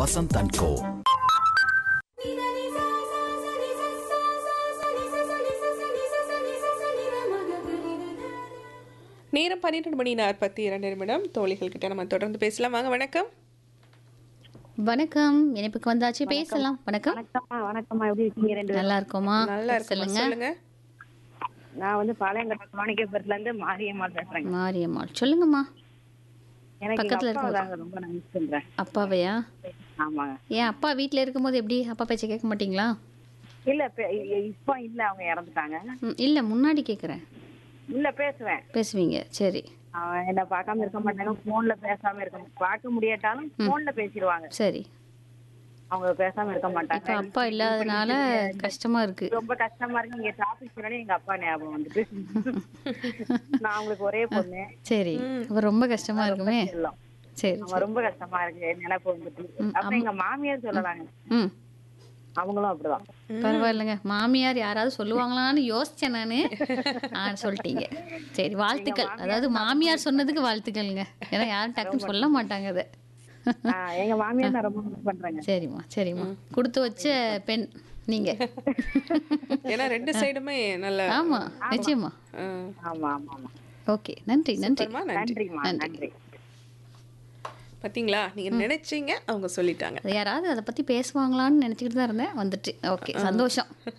Vasanth and கோ நேரம் பன்னிரெண்டு மணி நாற்பத்தி இரண்டு நிமிடம் தோழிகள் கிட்ட நம்ம தொடர்ந்து பேசலாம் வாங்க வணக்கம் வணக்கம் இணைப்புக்கு வந்தாச்சு பேசலாம் வணக்கம் வணக்கம்மா வணக்கம்மா எப்படி இருக்கீங்க ரெண்டு பேரும் நல்லா இருக்கோமா நல்லா இருக்கு சொல்லுங்க சொல்லுங்க நான் வந்து பாளையங்கோட்டை மாணிக்கபுரத்துல இருந்து மாரியம்மாள் பேசுறேங்க மாரியம்மாள் சொல்லுங்கம்மா எனக்கு எங்க பக்கத்துல அப்பாவை இருக்கவங்க. தாங்க ரொம்ப நான் மிஸ் பண்றேன் அப்பாவையா ஆமாங்க ஏன் அப்பா வீட்ல இருக்கும்போது எப்படி அப்பா பேச்ச கேட்க மாட்டீங்களா இல்ல பே- இ- இப்போ இல்ல அவங்க இறந்துட்டாங்க ம், இல்ல முன்னாடி கேக்குறேன் இல்ல பேசுவேன் பேசுவீங்க சரி அவன் என்ன பார்க்காம இருக்க மாட்டாங்க போன்ல பேசாம இருக்க பார்க்க முடியாட்டாலும் போன்ல பேசிடுவாங்க சரி அவங்க பேசாம இருக்க மாட்டாங்க இப்ப அப்பா இல்லாதனால கஷ்டமா இருக்கு ரொம்ப கஷ்டமா இருக்கு இங்க டாபிக் சொன்னாலே எங்க அப்பா ஞாபகம் வந்துட்டு நான் அவங்களுக்கு ஒரே பொண்ணு சரி அப்ப ரொம்ப கஷ்டமா இருக்குமே எல்லாம் சரி அவங்க ரொம்ப கஷ்டமா இருக்கு நினைப்பு வந்துட்டு அப்புறம் எங்க மாமியார் சொல்லலாங்க ம் அவங்களும் அப்படிதான் பரவாயில்லைங்க மாமியார் யாராவது சொல்லுவாங்களான்னு யோசிச்சேன் நானு ஆ சொல்லிட்டீங்க சரி வாழ்த்துக்கள் அதாவது மாமியார் சொன்னதுக்கு வாழ்த்துக்கள்ங்க ஏன்னா யாரும் டக்குன்னு சொல்ல மாட்டாங்க அதை ஆஹ் எங்க மாமியார் நான் ரொம்ப மிஸ் பண்றேங்க சரிம்மா சரிம்மா கொடுத்து வச்ச பெண் நீங்க ஏன்னா ரெண்டு சைடுமே நல்ல ஆமா நிச்சயமா ஆ, ஆமா ஆமா ஆமா ஓகே நன்றி நன்றி சூப்பர்மா, நன்றி நன்றிம்மா நன்றி பாத்தீங்களா நீங்க நினைச்சீங்க அவங்க சொல்லிட்டாங்க அது யாராவது அதை பத்தி பேசுவாங்களான்னு நினைச்சுக்கிட்டு தான் இருந்தேன் வந்துட்டு ஓகே சந்தோஷம்